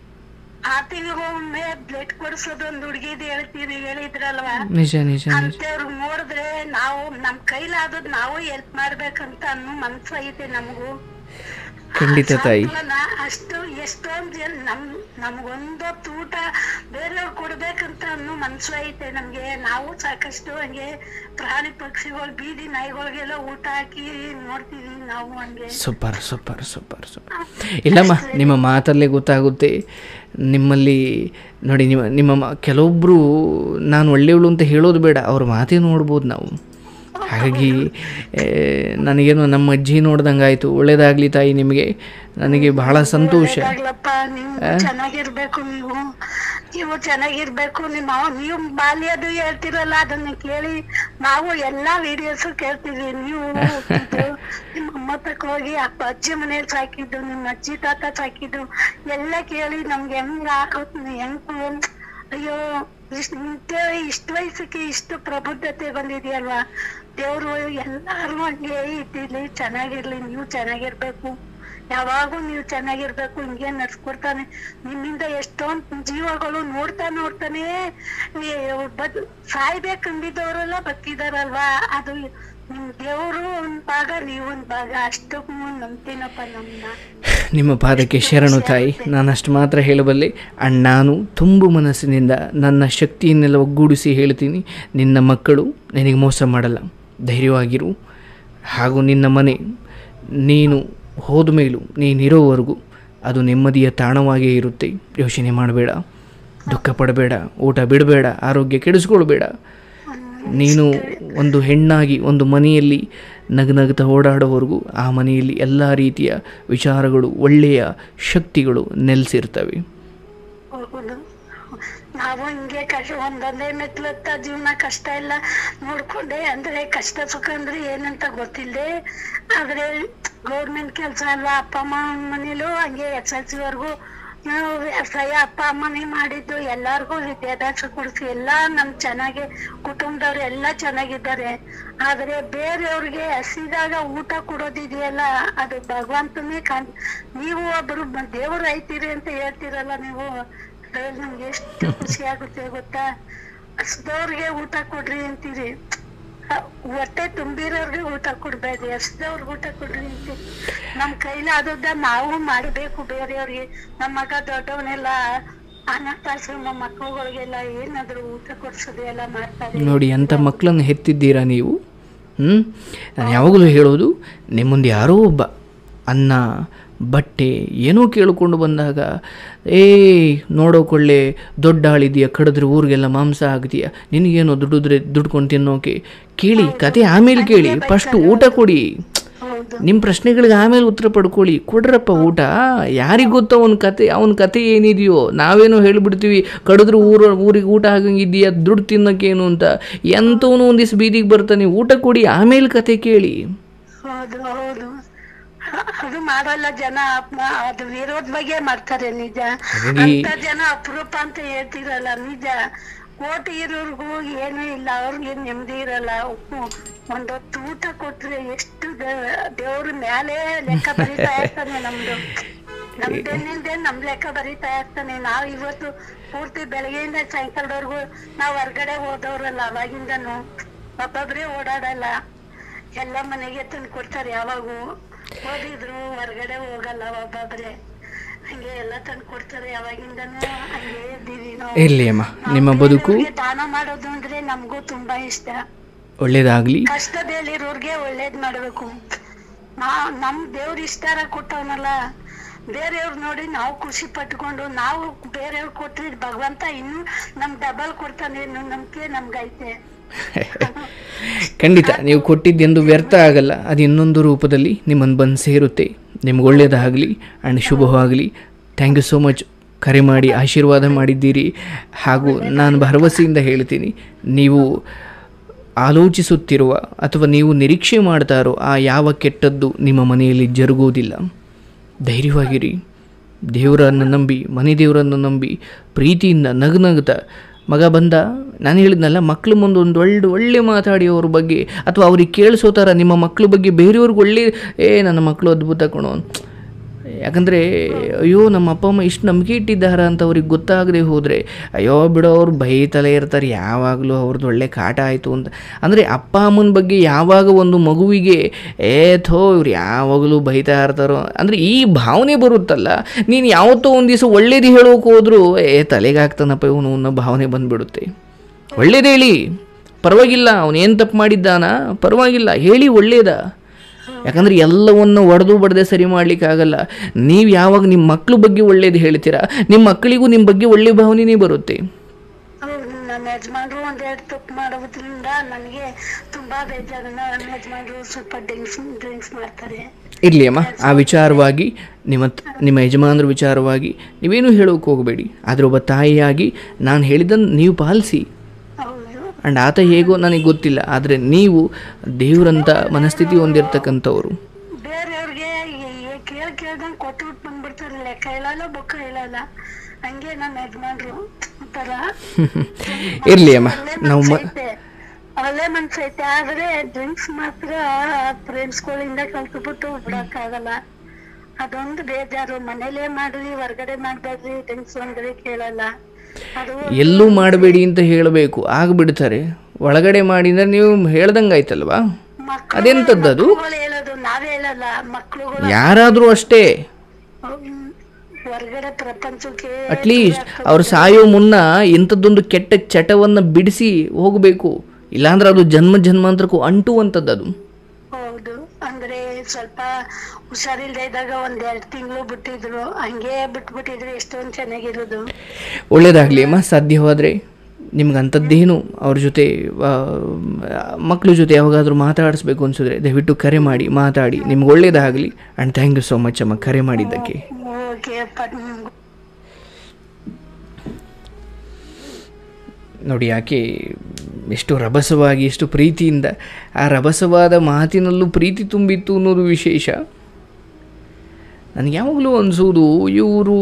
ಆ ತಿಂಗಳಿಗೊಮ್ಮೆ ಬ್ಲಡ್ ಕೊಡ್ಸೋದು ಒಂದ್ ಹುಡ್ಗಿದ್ ಹೇಳ್ತೀರಿ ಹೇಳಿದ್ರಲ್ವಾ ನಿಜ ನಿಜ ನಿಜ ಅಂತವ್ರು ನೋಡಿದ್ರೆ ನಾವು ನಮ್ ಕೈಲಾದದ್ ನಾವು ಹೆಲ್ಪ್ ಮಾಡ್ಬೇಕಂತ ಅನ್ನೋ ಮನ್ಸ ಐತೆ ನಮಗೂ ಖಂಡಿತ ತಾಯಿ ಸಾಂತ್ವನ ಅಷ್ಟು ಎಷ್ಟೊಂದ್ ಜನ ನಮ್ ನಮ್ಗೊಂದೊತ್ತು ಊಟ ಬೇರೆಯವ್ರ್ ಕೊಡ್ಬೇಕಂತ ಅನ್ನೋ ಮನ್ಸು ಐತೆ ನಮ್ಗೆ ನಾವು ಸಾಕಷ್ಟು ಹಂಗೆ ಪ್ರಾಣಿ ಪಕ್ಷಿಗಳು ಬೀದಿ ನಾಯಿಗಳಿಗೆಲ್ಲ ಊಟ ಹಾಕಿ ನೋಡ್ತೀವಿ ನಾವು ಹಂಗೆ ಸೂಪರ್ ಸೂಪರ್ ಸೂಪರ್ ಸೂಪರ್ ಇಲ್ಲಮ್ಮ ನಿಮ್ಮ ಮಾತಲ್ಲೇ ಗೊತ್ತಾಗುತ್ತೆ ನಿಮ್ಮಲ್ಲಿ ನೋಡಿ ನಿಮ್ಮ ನಿಮ್ಮ ಮ- ಕೆಲವೊಬ್ಬರು ನಾನು ಒಳ್ಳೆಯವಳು ಅಂತ ಹೇಳೋದು ಬೇಡ ಅವ್ರ ಮಾತೇ ನೋಡ್ಬೋದು ನಾವು ಹಾಗಾಗಿ ಏ, ನನಗೇನೋ ನಮ್ಮ ಅಜ್ಜಿ ನೋಡ್ದಂಗೆ ಆಯಿತು ಒಳ್ಳೇದಾಗಲಿ ತಾಯಿ ನಿಮಗೆ ನನಗೆ ಬಹಳ ಸಂತೋಷ ಆಗ್ಲಪ್ಪ ನೀವು ಚೆನ್ನಾಗಿರ್ಬೇಕು ನೀವು ನೀವು ಚೆನ್ನಾಗಿರ್ಬೇಕು ನಿಮ್ಮ ನೀವು ಬಾಲ್ಯದು ಹೇಳ್ತಿರಲ್ಲ ಅದನ್ನ ಕೇಳಿ ನಾವು ಎಲ್ಲಾ ವಿಡಿಯೋಸ್ ಕೇಳ್ತೀವಿ ನೀವು ಇದು ನಿಮ್ಮ ಅಮ್ಮ ತಕ್ಕ ಹೋಗಿ ಅಪ್ಪ ಅಜ್ಜಿ ಮನೇಲಿ ಸಾಕಿದ್ದು ನಿಮ್ಮ ಅಜ್ಜಿ ತಾತ ಸಾಕಿದ್ದು ಎಲ್ಲ ಕೇಳಿ ನಮ್ಗೆ ಹೆಂಗ ಹೆಂಗ್ ಅಯ್ಯೋ ಇಷ್ಟ್ ಇಂತೆ ಇಷ್ಟ ವಯಸ್ಸಿಗೆ ಇಷ್ಟು ಪ್ರಬುದ್ಧತೆ ಬಂದಿದೆಯಲ್ವಾ ದೇವ್ರು ಎಲ್ಲಾರು ಹಂಗೆ ಇದ್ದಿರ್ಲಿ ಚೆನ್ನಾಗಿರ್ಲಿ ನೀವು ಚೆನ್ನಾಗಿರ್ಬೇಕು ಯಾವಾಗೂ ನೀವು ಚೆನ್ನಾಗಿರ್ಬೇಕು ಹಿಂಗೆ ನಡ್ಸ್ಕೊಡ್ತಾನೆ ನಿಮ್ಮಿಂದ ಎಷ್ಟೊಂದ್ ಜೀವಗಳು ನೋಡ್ತಾ ನೋಡ್ತಾನೆ ಈ ಬದ್ ಸಾಯ್ಬೇಕಂದಿದ್ದವರೆಲ್ಲ ಬದುಕಿದಾರಲ್ವಾ ಅದು ನಿಮ್ ದೇವ್ರು ಒಂದ್ ಭಾಗ ನೀವು ಒಂದ್ ಭಾಗ ಅಷ್ಟಕ್ಕೂ ನಂಬ್ತೀನಪ್ಪ ನಮ್ಮನ್ನ ನಿಮ್ಮ ಪಾದಕ್ಕೆ ಶರಣು ತಾಯಿ ನಾನು ಅಷ್ಟು ಮಾತ್ರ ಹೇಳಬಲ್ಲೆ ಅಂಡ್ ನಾನು ತುಂಬು ಮನಸ್ಸಿನಿಂದ ನನ್ನ ಶಕ್ತಿಯನ್ನೆಲ್ಲ ಒಗ್ಗೂಡಿಸಿ ಹೇಳ್ತೀನಿ ನಿನ್ನ ಮಕ್ಕಳು ನಿನಗೆ ಮೋಸ ಮಾಡಲ್ಲ ಧೈರ್ಯವಾಗಿರು ಹಾಗೂ ನಿನ್ನ ಮನೆ ನೀನು ಹೋದ ಮೇಲೂ ನೀನಿರೋವರೆಗೂ ಅದು ನೆಮ್ಮದಿಯ ತಾಣವಾಗೇ ಇರುತ್ತೆ ಯೋಚನೆ ಮಾಡಬೇಡ ದುಃಖ ಪಡಬೇಡ ಊಟ ಬಿಡಬೇಡ ಆರೋಗ್ಯ ಕೆಡಿಸ್ಕೊಳ್ಬೇಡ ನೀನು ಒಂದು ಹೆಣ್ಣಾಗಿ ಒಂದು ಮನೆಯಲ್ಲಿ ನಗನಗ್ತಾ ಓಡಾಡೋವರೆಗೂ ಆ ಮನೆಯಲ್ಲಿ ಎಲ್ಲ ರೀತಿಯ ವಿಚಾರಗಳು ಒಳ್ಳೆಯ ಶಕ್ತಿಗಳು ನೆಲೆಸಿರ್ತವೆ ಹೌದು ನಾವು ಹಿಂಗೆ ಕಷ್ಟ ಒಂದೊಂದೇ ಮೆಟ್ಲತ್ತ ಜೀವನ ಕಷ್ಟ ಎಲ್ಲ ನೋಡ್ಕೊಂಡೆ ಅಂದ್ರೆ ಕಷ್ಟ ಸುಖ ಅಂದ್ರೆ ಏನಂತ ಗೊತ್ತಿಲ್ಲದೆ ಆದ್ರೆ ಗೌರ್ಮೆಂಟ್ ಕೆಲ್ಸ ಅಲ್ವಾ ಅಪ್ಪ ಅಮ್ಮ ಮನೇಲೂ ಹಂಗೆ ಎಸ್ ಎಲ್ ಸಿ ವರ್ಗು ನಾವು ವ್ಯವಸಾಯ ಅಪ್ಪ ಅಮ್ಮನೇ ಮಾಡಿದ್ದು ಎಲ್ಲಾರ್ಗು ವಿದ್ಯಾಭ್ಯಾಸ ಕೊಡಿಸಿ ಎಲ್ಲಾ ನಮ್ ಚೆನ್ನಾಗಿ ಕುಟುಂಬದವ್ರು ಎಲ್ಲಾ ಚೆನ್ನಾಗಿದ್ದಾರೆ ಆದ್ರೆ ಬೇರೆಯವ್ರಿಗೆ ಹಸಿದಾಗ ಊಟ ಕೊಡೋದಿದೆಯಲ್ಲ ಅದು ಭಗವಂತನೇ ಕಾಣ್ ನೀವು ಒಬ್ರು ಬ- ದೇವ್ರು ಐತೀರಿ ಅಂತ ಹೇಳ್ತೀರಲ್ಲ ನೀವು ಅದ್ರಲ್ಲಿ ನಮ್ಗೆ ಎಷ್ಟು ಖುಷಿ ಆಗುತ್ತೆ ಗೊತ್ತಾ ಹಸ್ದವ್ರಿಗೆ ಊಟ ಕೊಡ್ರಿ ಅಂತೀರಿ ಹೊಟ್ಟೆ ತುಂಬಿರೋರ್ಗೆ ಊಟ ಕೊಡ್ಬೇಡಿ ಎಷ್ಟವ್ರಿಗೆ ಊಟ ಕೊಡ್ರಿ ಅಂತ ನಮ್ ಕೈಲಿ ಆದದ್ದ ನಾವು ಮಾಡ್ಬೇಕು ಬೇರೆಯವ್ರಿಗೆ ನಮ್ಮ ಮಗ ದೊಡ್ಡವನೆಲ್ಲ ಅನಾಥಾಶ್ರಮ ಮಕ್ಕಳುಗಳಿಗೆಲ್ಲ ಏನಾದ್ರು ಊಟ ಕೊಡ್ಸೋದು ಎಲ್ಲ ಮಾಡ್ತಾರೆ ನೋಡಿ ಅಂಥ ಮಕ್ಕಳನ್ನು ಹೆತ್ತಿದ್ದೀರಾ ನೀವು ಹ್ಞೂ ನಾನು ಯಾವಾಗಲೂ ಹೇಳೋದು ನಿಮ್ಮ ಮುಂದೆ ಯಾರೋ ಒಬ್ಬ ಅನ್ನ ಬಟ್ಟೆ ಏನೋ ಕೇಳಿಕೊಂಡು ಬಂದಾಗ ಏ ನೋಡೋ ಕೊಳ್ಳೆ ದೊಡ್ಡ ಆಳಿದೆಯಾ ಕಡಿದ್ರೆ ಊರಿಗೆಲ್ಲ ಮಾಂಸ ಆಗ್ತೀಯಾ ನಿನಗೇನೋ ದುಡಿದ್ರೆ ದುಡ್ಕೊಂಡು ತಿನ್ನೋಕೆ ಕೇಳಿ ಕತೆ ಆಮೇಲೆ ಕೇಳಿ ಫಸ್ಟ್ ಊಟ ಕೊಡಿ ಹೌದು ನಿಮ್ಮ ಪ್ರಶ್ನೆಗಳಿಗೆ ಆಮೇಲೆ ಉತ್ತರ ಪಡ್ಕೊಳ್ಳಿ ಕೊಡ್ರಪ್ಪ ಊಟ ಯಾರಿಗೆ ಗೊತ್ತೋ ಅವನ ಕತೆ ಅವನ ಕತೆ ಏನಿದೆಯೋ ನಾವೇನೋ ಹೇಳಿಬಿಡ್ತೀವಿ ಕಡಿದ್ರು ಊರ ಊರಿಗೆ ಊಟ ಆಗಂಗಿದೆಯಾ ದುಡ್ಡು ತಿನ್ನೋಕ್ಕೇನು ಅಂತ ಎಂಥವನು ಒಂದಿವ್ಸ ಬೀದಿಗೆ ಬರ್ತಾನೆ ಊಟ ಕೊಡಿ ಆಮೇಲೆ ಕತೆ ಕೇಳಿ ಹೌದು ಹೌದು ಅ- ಅದು ಮಾಡಲ್ಲ ಜನ ಅಪ್ಪ- ಅದು ವಿರೋಧ ಬಗ್ಗೆ ಮಾಡ್ತಾರೆ ನಿಜ ಹಾಗಾಗಿ- ಅಂತ ಜನ ಅಪರೂಪ ಅಂತ ಹೇಳ್ತಿರಲ್ಲ ನಿಜ ಕೋಟಿ ಇರೋರ್ಗೂ ಏನು ಇಲ್ಲ ಅವ್ರಿಗೆ ನೆಮ್ಮದಿ ಇರಲ್ಲ ಉಪ್ಪು ಒಂದೊತ್ತು ಊಟ ಕೊಟ್ರೆ ಎಷ್ಟು ದೇವ್ರ ಮ್ಯಾಲೆ ಲೆಕ್ಕ ಬರೀತಾ ಇರ್ತಾನೆ ನಮ್ದು ನಮ್ ಬೆನ್ನಿಂದೆ ನಮ್ ಲೆಕ್ಕ ಬರೀತಾ ಇರ್ತಾನೆ ನಾವ್ ಇವತ್ತು ಪೂರ್ತಿ ಬೆಳಗ್ಗೆಯಿಂದ ಸಾಯಂಕಾಲದವರೆಗೂ ನಾವ್ ಹೊರ್ಗಡೆ ಹೋದವ್ರಲ್ಲ ಅವಾಗಿಂದನು ಒಬ್ಬೊಬ್ರೇ ಓಡಾಡಲ್ಲ ಎಲ್ಲ ಮನೆಗೆ ತಂದು ಕೊಡ್ತಾರೆ ಯಾವಾಗೂ ಓದಿದ್ರು ಹೊರ್ಗಡೆ ಹೋಗಲ್ಲ ಒಬ್ಬೊಬ್ರೆ ಹಂಗೆ ಎಲ್ಲ ತಂದು ಕೊಡ್ತಾರೆ ಯಾವಾಗಿಂದನು ಹಂಗೆ ಇದ್ದೀವಿ ನಾವು ಇರಲಿ ಅಮ್ಮ ನಿಮ್ಮ ಬದುಕು ಬೇರೆಯವ್ರಿಗೆ ದಾನ ಮಾಡೋದು ಅಂದ್ರೆ ನಮಗೂ ತುಂಬಾ ಇಷ್ಟ ಒಳ್ಳೇದಾಗಲಿ ಕಷ್ಟದಲ್ಲಿರೋರ್ಗೆ ಒಳ್ಳೇದ್ ಮಾಡ್ಬೇಕು ನಾವ್ ನಮ್ ದೇವ್ರ ಇಷ್ಟಾರ ಕೊಟ್ಟವನಲ್ಲ ಬೇರೆಯವ್ರ್ ನೋಡಿ ನಾವು ಖುಷಿ ಪಟ್ಕೊಂಡು ನಾವು ಬೇರೆಯವ್ರ್ ಕೊಟ್ರೆ ಭಗವಂತ ಇನ್ನು ನಮ್ ಡಬಲ್ ಕೊಡ್ತಾನೆ ಅನ್ನೋ ನಂಬಿಕೆ ನಮ್ಗೈತೆ ಖಂಡಿತ ನೀವು ಕೊಟ್ಟಿದ್ದೆಂದು ವ್ಯರ್ಥ ಆಗಲ್ಲ ಅದು ಇನ್ನೊಂದು ರೂಪದಲ್ಲಿ ನಿಮ್ಮನ್ನು ಬಂದು ಸೇರುತ್ತೆ ನಿಮ್ಗೆ ಒಳ್ಳೆಯದಾಗಲಿ ಆ್ಯಂಡ್ ಶುಭವಾಗಲಿ ಥ್ಯಾಂಕ್ ಯು ಸೋ ಮಚ್ ಕರೆ ಮಾಡಿ ಆಶೀರ್ವಾದ ಮಾಡಿದ್ದೀರಿ ಹಾಗೂ ನಾನು ಭರವಸೆಯಿಂದ ಹೇಳ್ತೀನಿ ನೀವು ಆಲೋಚಿಸುತ್ತಿರುವ ಅಥವಾ ನೀವು ನಿರೀಕ್ಷೆ ಮಾಡ್ತಾ ಇರೋ ಆ ಯಾವ ಕೆಟ್ಟದ್ದು ನಿಮ್ಮ ಮನೆಯಲ್ಲಿ ಜರುಗುವುದಿಲ್ಲ ಧೈರ್ಯವಾಗಿರಿ ದೇವರನ್ನು ನಂಬಿ ಮನೆ ದೇವರನ್ನು ನಂಬಿ ಪ್ರೀತಿಯಿಂದ ನಗನಗ್ತಾ ಮಗ ಬಂದ ನಾನು ಹೇಳಿದ್ನಲ್ಲ ಮಕ್ಳ ಮುಂದೆ ಒಂದು ಒಳ್ಳೆ ಒಳ್ಳೆ ಮಾತಾಡಿ ಅವ್ರ ಬಗ್ಗೆ ಅಥವಾ ಅವ್ರಿಗೆ ಕೇಳಿಸೋ ಥರ ನಿಮ್ಮ ಮಕ್ಳ ಬಗ್ಗೆ ಬೇರೆಯವ್ರಿಗೆ ಒಳ್ಳೆ ಏ ನನ್ನ ಮಕ್ಕಳು ಅದ್ಭುತ ಕಣೋ ಯಾಕಂದರೆ ಅಯ್ಯೋ ನಮ್ಮ ಅಪ್ಪ ಅಮ್ಮ ಇಷ್ಟು ನಂಬಿಕೆ ಇಟ್ಟಿದ್ದಾರ ಅಂತ ಅವ್ರಿಗೆ ಗೊತ್ತಾಗದೆ ಹೋದರೆ ಅಯ್ಯೋ ಬಿಡೋ ಅವ್ರು ಬೈತಲೇ ಇರ್ತಾರೆ ಯಾವಾಗಲೂ ಅವ್ರದ್ದು ಒಳ್ಳೆ ಕಾಟ ಆಯಿತು ಅಂತ ಅಂದರೆ ಅಪ್ಪ ಅಮ್ಮನ ಬಗ್ಗೆ ಯಾವಾಗ ಒಂದು ಮಗುವಿಗೆ ಏ ಥೋ ಇವ್ರು ಯಾವಾಗಲೂ ಬೈತಾ ಇರ್ತಾರೋ ಅಂದರೆ ಈ ಭಾವನೆ ಬರುತ್ತಲ್ಲ ನೀನು ಯಾವತ್ತೋ ಒಂದು ದಿವಸ ಒಳ್ಳೇದು ಹೇಳೋಕೆ ಹೋದರೂ ಏ ತಲೆಗೆ ಆಗ್ತಾನಪ್ಪ ಇವನು ಅನ್ನೋ ಭಾವನೆ ಬಂದುಬಿಡುತ್ತೆ ಒಳ್ಳೇದು ಹೇಳಿ ಪರವಾಗಿಲ್ಲ ಅವನೇನು ತಪ್ಪು ಮಾಡಿದ್ದಾನ ಪರವಾಗಿಲ್ಲ ಹೇಳಿ ಒಳ್ಳೇದ ಯಾಕಂದ್ರೆ ಎಲ್ಲವನ್ನು ಒಡೆದು ಬಡದೆ ಸರಿ ಮಾಡ್ಲಿಕ್ಕಾಗಲ್ಲ ನೀವು ಯಾವಾಗ ನಿಮ್ಮ ಮಕ್ಳ ಬಗ್ಗೆ ಒಳ್ಳೇದು ಹೇಳ್ತೀರಾ ನಿಮ್ಮ ಮಕ್ಕಳಿಗೂ ನಿಮ್ಮ ಬಗ್ಗೆ ಒಳ್ಳೆ ಭಾವನೆನೇ ಬರುತ್ತೆ ಹೌದು ನಮ್ಮ ಯಜಮಾನ್ರು ಒಂದೆರಡು ತಪ್ಪು ಮಾಡೋದ್ರಿಂದ ನನಗೆ ತುಂಬಾ ಬೇಜಾರು ನಮ್ಮ ಯಜಮಾನ್ರು ಸ್ವಲ್ಪ ಡ್ರಿಂಕ್ಸ್ ಡ್ರಿಂಕ್ಸ್ ಮಾಡ್ತಾರೆ ಇರಲಿ ಅಮ್ಮ ಆ ವಿಚಾರವಾಗಿ ನಿಮ್ಮ ತ- ನಿಮ್ಮ ಯಜಮಾನರ ವಿಚಾರವಾಗಿ ನೀವೇನು ಹೇಳೋಕೆ ಹೋಗಬೇಡಿ ಆದರೆ ಒಬ್ಬ ತಾಯಿಯಾಗಿ ನಾನು ಹೇಳಿದ್ದನ್ನು ನೀವು ಪಾಲಿಸಿ ಹೌದು ಆ್ಯಂಡ್ ಆತ ಹೇಗೋ ನನಗೆ ಗೊತ್ತಿಲ್ಲ ಆದರೆ ನೀವು ದೇವರಂಥ ಮನಸ್ಥಿತಿ ಹೊಂದಿರತಕ್ಕಂಥವ್ರು ಬೇರೆಯವ್ರಿಗೆ ಕೇಳ್ ಕೇಳ್ದಂಗ್ ಕೊಟ್ಬಿಟ್ಟು ಬಂದ್ಬಿಡ್ತಾರೆ ಲೆಕ್ಕ ಹೇಳಲ್ಲ ಬುಕ್ಕ ಹೇಳಲ್ಲ ಹಂಗೆ ನಮ್ಮ ಯಜಮಾನ್ರು ಒಂಥರ ಇರಲಿ ಅಮ್ಮ ಒಳ್ಳೆ ನಾವು ಮ ಮನ್ಸೈತೆ. ಒಳ್ಳೆ ಮನ್ಸೈತೆ ಆದ್ರೆ ಡ್ರಿಂಕ್ಸ್ ಮಾತ್ರ ಫ್ರೆಂಡ್ಸ್ಗಳಿಂದ ಕಲ್ತ್ಬಿಟ್ಟು ಬಿಡಕ್ಕಾಗಲ್ಲ ಅದೊಂದು ಬೇಜಾರು ಮನೇಲೇ ಮಾಡ್ರಿ ಹೊರ್ಗಡೆ ಮಾಡ್ಬೇಡ್ರಿ ಡ್ರಿಂಕ್ಸ್ ಅಂದ್ರೆ ಕೇಳಲ್ಲ ಅದು ಎಲ್ಲೂ ಮಾಡಬೇಡಿ ಅಂತ ಹೇಳಬೇಕು ಆಗಿಬಿಡ್ತಾರೆ ಒಳಗಡೆ ಮಾಡಿದ್ರೆ ನೀವು ಹೇಳ್ದಂಗೆ ಆಯ್ತಲ್ವಾ ಮಕ್ಳು ಅದೆಂಥದ್ದದು ಮಕ್ಳುಗಳು ಹೇಳೋದು ನಾವೇ ಹೇಳಲ್ಲ ಮಕ್ಳುಗಳು ಯಾರಾದರೂ ಅಷ್ಟೇ ಹ್ಮ್, ಹೊರ್ಗಡೆ ಪ್ರಪಂಚಕ್ಕೆ ಅಟ್ಲೀಸ್ಟ್ ಅವ್ರು ಸಾಯೋ ಮುನ್ನ ಇಂಥದ್ದೊಂದು ಕೆಟ್ಟ ಚಟವನ್ನು ಬಿಡಿಸಿ ಹೋಗಬೇಕು ಇಲ್ಲಾಂದ್ರೆ ಅದು ಜನ್ಮ ಜನ್ಮಾಂತರಕ್ಕೂ ಅಂಟುವಂಥದ್ದು ಅದು ಹೌದು ಅಂದ್ರೆ ಸ್ವಲ್ಪ ಹುಷಾರಿಲ್ದೇ ಇದ್ದಾಗ ಒಂದ್ ಎರಡ್ ತಿಂಗಳು ಬಿಟ್ಟಿದ್ರು ಹಂಗೆ ಬಿಟ್ಬಿಟ್ಟಿದ್ರೆ ಎಷ್ಟೊಂದ್ ಚೆನ್ನಾಗಿರೋದು ಒಳ್ಳೇದಾಗಲಿ ಅಮ್ಮ ಸಾಧ್ಯವಾದರೆ ನಿಮ್ಗೆ ಅಂಥದ್ದೇನು ಅವ್ರ ಜೊತೆ ಆ, ಮಕ್ಳ ಜೊತೆ ಯಾವಾಗಾದರೂ ಮಾತಾಡಿಸ್ಬೇಕು ಅನ್ಸಿದ್ರೆ ದಯವಿಟ್ಟು ಕರೆ ಮಾಡಿ ಮಾತಾಡಿ ನಿಮ್ಗೆ ಒಳ್ಳೇದಾಗಲಿ and thank you so much ಅಮ್ಮ ಕರೆ ಮಾಡಿದ್ದಕ್ಕೆ ಓಕೆ ಅಪ್ಪ ನಿಮ್ಗೂ ನೋಡಿ ಯಾಕೆ ಎಷ್ಟು ರಭಸವಾಗಿ ಎಷ್ಟು ಪ್ರೀತಿಯಿಂದ ಆ ರಭಸವಾದ ಮಾತಿನಲ್ಲೂ ಪ್ರೀತಿ ತುಂಬಿತ್ತು ಅನ್ನೋದು ವಿಶೇಷ ನನಗೆ ಯಾವಾಗಲೂ ಅನಿಸೋದು ಇವರು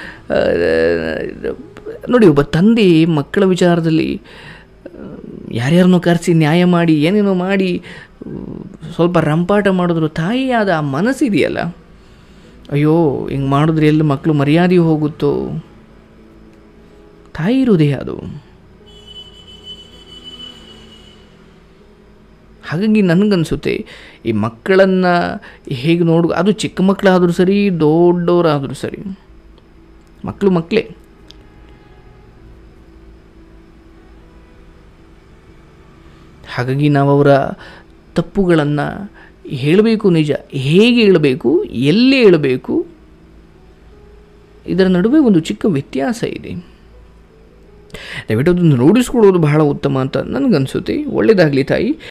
ನೋಡಿ ಒಬ್ಬ ತಂದೆ ಮಕ್ಕಳ ವಿಚಾರದಲ್ಲಿ ಯಾರ್ಯಾರನ್ನೋ ಕರೆಸಿ ನ್ಯಾಯ ಮಾಡಿ ಏನೇನೋ ಮಾಡಿ ಆ, ಸ್ವಲ್ಪ ರಂಪಾಟ ಮಾಡಿದ್ರು ತಾಯಿಯಾದ ಆ ಮನಸ್ಸಿದೆಯಲ್ಲ ಅಯ್ಯೋ ಹಿಂಗೆ ಮಾಡಿದ್ರೆ ಎಲ್ಲ ಮಕ್ಕಳು ಮರ್ಯಾದೆ ಹೋಗುತ್ತೋ ತಾಯಿ ಹೃದಯ ಅದು ಹಾಗಾಗಿ ನನಗನ್ಸುತ್ತೆ ಈ ಮಕ್ಕಳನ್ನು ಹೇಗೆ ನೋಡು ಅದು ಚಿಕ್ಕ ಮಕ್ಕಳಾದರೂ ಸರಿ ದೊಡ್ಡವರಾದರೂ ಸರಿ ಮಕ್ಕಳು ಮಕ್ಕಳೇ ಹಾಗಾಗಿ ನಾವು ಅವರ ತಪ್ಪುಗಳನ್ನು ಹೇಳಬೇಕು ನಿಜ ಹೇಗೆ ಹೇಳಬೇಕು ಎಲ್ಲಿ ಹೇಳಬೇಕು ಇದರ ನಡುವೆ ಒಂದು ಚಿಕ್ಕ ವ್ಯತ್ಯಾಸ ಇದೆ ದಯವಿಟ್ಟು ಅದನ್ನು ರೂಢಿಸ್ಕೊಳ್ಳೋದು ಬಹಳ ಉತ್ತಮ ಅಂತ ನನಗನ್ಸುತ್ತೆ ಒಳ್ಳೆಯದಾಗಲಿ ತಾಯಿ